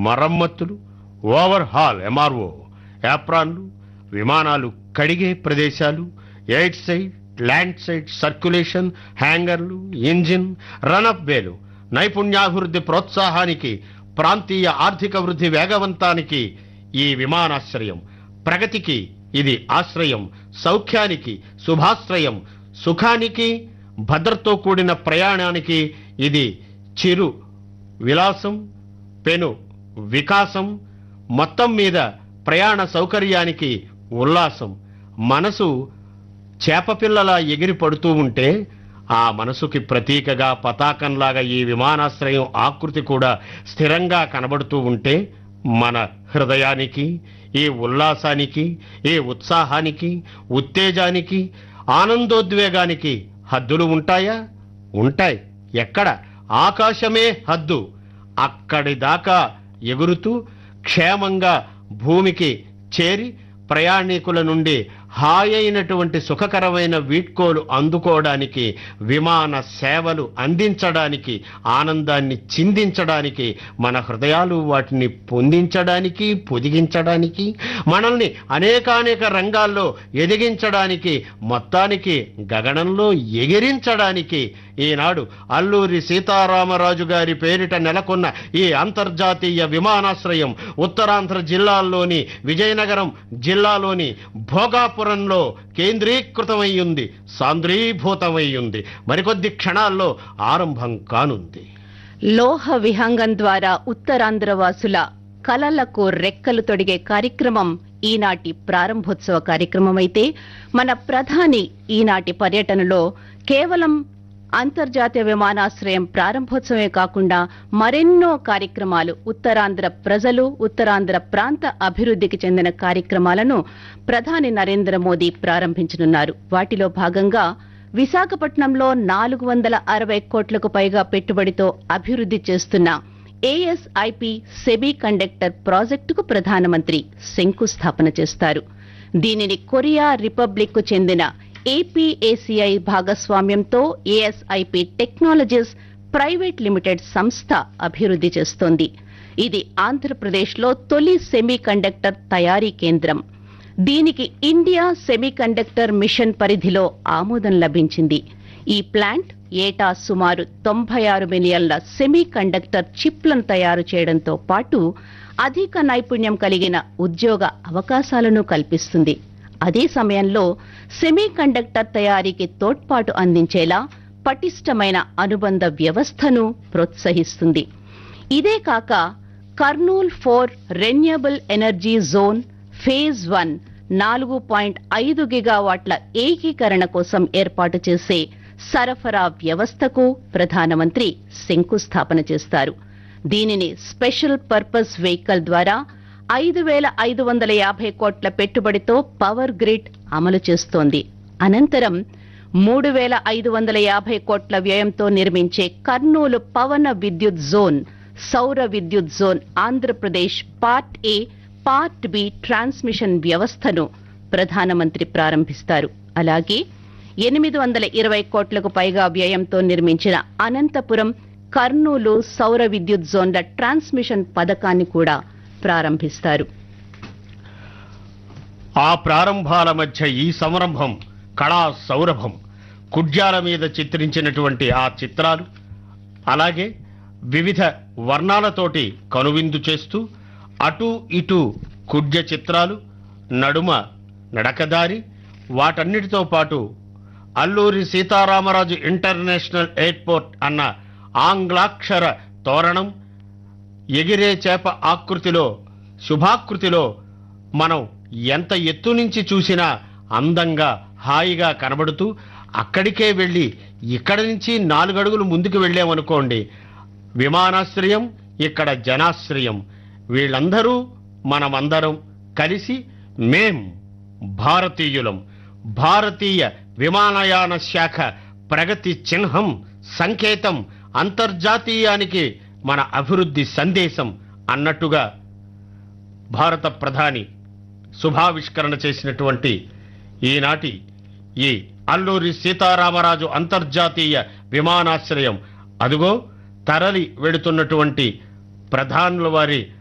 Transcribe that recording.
మరమ్మతులు over hall MRO యాప్రాన్లు విమానాలు కడిగే ప్రదేశాలు airside land side circulation హ్యాంగర్లు ఇంజిన్ రన్అప్ వేలు నైపుణ్యాభివృద్ధి ప్రోత్సాహానికి ప్రాంతీయ ఆర్థిక వృద్ధి వేగవంతానికి ఈ విమానాశ్రయం ప్రగతికి ఇది ఆశ్రయం సౌఖ్యానికి శుభాశ్రయం సుఖానికి భద్రతో కూడిన ప్రయాణానికి ఇది చిరు విలాసం పెను వికాసం మొత్తం మీద ప్రయాణ సౌకర్యానికి ఉల్లాసం మనసు చేపపిల్లలా ఎగిరి పడుతూ ఉంటే ఆ మనసుకి ప్రతీకగా పతాకంలాగా ఈ విమానాశ్రయం ఆకృతి కూడా స్థిరంగా కనబడుతూ ఉంటే మన హృదయానికి ఈ ఉల్లాసానికి ఈ ఉత్సాహానికి ఉత్తేజానికి ఆనందోద్వేగానికి హద్దులు ఉంటాయా ఉంటాయి ఎక్కడ ఆకాశమే హద్దు అక్కడి దాకా ఎగురుతూ క్షేమంగా భూమికి చేరి ప్రయాణికుల నుండి హాయైనటువంటి సుఖకరమైన వీడ్కోలు అందుకోవడానికి విమాన సేవలు అందించడానికి ఆనందాన్ని చిందించడానికి మన హృదయాలు వాటిని పొందించడానికి పొదిగించడానికి మనల్ని అనేకానేక రంగాల్లో ఎదిగించడానికి మొత్తానికి గగనంలో ఎగిరించడానికి ఈనాడు అల్లూరి సీతారామరాజు గారి పేరిట నెలకొన్న ఈ అంతర్జాతీయ విమానాశ్రయం ఉత్తరాంధ్ర జిల్లాల్లోని విజయనగరం జిల్లాలోని భోగాపురంలో కేంద్రీకృతమై ఉంది సాంద్రీభూతమై ఉంది మరికొద్ది క్షణాల్లో ఆరంభం కానుంది లోహ విహంగం ద్వారా ఉత్తరాంధ్ర వాసుల కలలకు రెక్కలు తొడిగే కార్యక్రమం ఈనాటి ప్రారంభోత్సవ కార్యక్రమమైతే మన ప్రధాని ఈనాటి పర్యటనలో కేవలం అంతర్జాతీయ విమానాశ్రయం ప్రారంభోత్సవమే కాకుండా మరెన్నో కార్యక్రమాలు ఉత్తరాంధ్ర ప్రజలు ఉత్తరాంధ్ర ప్రాంత అభివృద్ధికి చెందిన కార్యక్రమాలను ప్రధాని నరేంద్ర మోదీ ప్రారంభించనున్నారు వాటిలో భాగంగా విశాఖపట్నంలో నాలుగు వందల అరవై కోట్లకు పైగా పెట్టుబడితో అభివృద్ధి చేస్తున్న ఏఎస్ఐపి సెబీ కండక్టర్ ప్రాజెక్టుకు ప్రధానమంత్రి శంకుస్థాపన చేస్తారు దీనిని కొరియా రిపబ్లిక్ కు చెందిన ఏపీఏసీఐ భాగస్వామ్యంతో ఏఎస్ఐపి టెక్నాలజీస్ ప్రైవేట్ లిమిటెడ్ సంస్థ అభివృద్ధి చేస్తోంది ఇది ఆంధ్రప్రదేశ్లో తొలి సెమీ కండక్టర్ తయారీ కేంద్రం దీనికి ఇండియా సెమీ కండక్టర్ మిషన్ పరిధిలో ఆమోదం లభించింది ఈ ప్లాంట్ ఏటా సుమారు తొంభై ఆరు మిలియన్ల సెమీ కండక్టర్ చిప్లను తయారు చేయడంతో పాటు అధిక నైపుణ్యం కలిగిన ఉద్యోగ అవకాశాలను కల్పిస్తుంది అదే సమయంలో సెమీ కండక్టర్ తయారీకి తోడ్పాటు అందించేలా పటిష్టమైన అనుబంధ వ్యవస్థను ప్రోత్సహిస్తుంది ఇదే కాక Kurnool four renewable energy zone phase one నాలుగు పాయింట్ ఐదు గిగావాట్ల ఏకీకరణ కోసం ఏర్పాటు చేసే సరఫరా వ్యవస్థకు ప్రధానమంత్రి శంకుస్థాపన చేస్తారు దీనిని స్పెషల్ పర్పస్ వెహికల్ ద్వారా ఐదు వేల ఐదు వందల యాభై కోట్ల పెట్టుబడితో పవర్ గ్రిడ్ అమలు చేస్తోంది అనంతరం మూడు వేల ఐదు వందల యాభై కోట్ల వ్యయంతో నిర్మించే కర్నూలు పవన విద్యుత్ జోన్ సౌర విద్యుత్ zone Andhra Pradesh part A part B transmission వ్యవస్థను ప్రధానమంత్రి ప్రారంభిస్తారు అలాగే ఎనిమిది వందల ఇరవై కోట్లకు పైగా వ్యయంతో నిర్మించిన అనంతపురం కర్నూలు సౌర విద్యుత్ జోన్ల ట్రాన్స్మిషన్ పథకాన్ని కూడా ప్రారంభిస్తారు ఆ ప్రారంభాల మధ్య ఈ సంరంభం కళా సౌరభం కుడ్యాల మీద చిత్రించినటువంటి ఆ చిత్రాలు అలాగే వివిధ వర్ణాలతోటి కనువిందు చేస్తూ అటు ఇటు కుడ్య చిత్రాలు నడుమ నడకదారి వాటన్నిటితో పాటు అల్లూరి సీతారామరాజు ఇంటర్నేషనల్ ఎయిర్పోర్ట్ అన్న ఆంగ్లాక్షర తోరణం ఎగిరే చేప ఆకృతిలో శుభాకృతిలో మనం ఎంత ఎత్తు నుంచి చూసినా అందంగా హాయిగా కనబడుతూ అక్కడికే వెళ్ళి ఇక్కడ నుంచి నాలుగడుగులు ముందుకు వెళ్ళామనుకోండి విమానాశ్రయం ఇక్కడ జనాశ్రయం వీళ్ళందరూ మనమందరం కలిసి మేం భారతీయులం భారతీయ విమానయాన శాఖ ప్రగతి చిహ్నం సంకేతం అంతర్జాతీయానికి మన అభివృద్ధి సందేశం అన్నట్టుగా భారత ప్రధాని శుభావిష్కరణ చేసినటువంటి ఈనాటి ఈ అల్లూరి సీతారామరాజు అంతర్జాతీయ విమానాశ్రయం అదుగో తరలి వెడుతున్నటువంటి ప్రధానుల వారి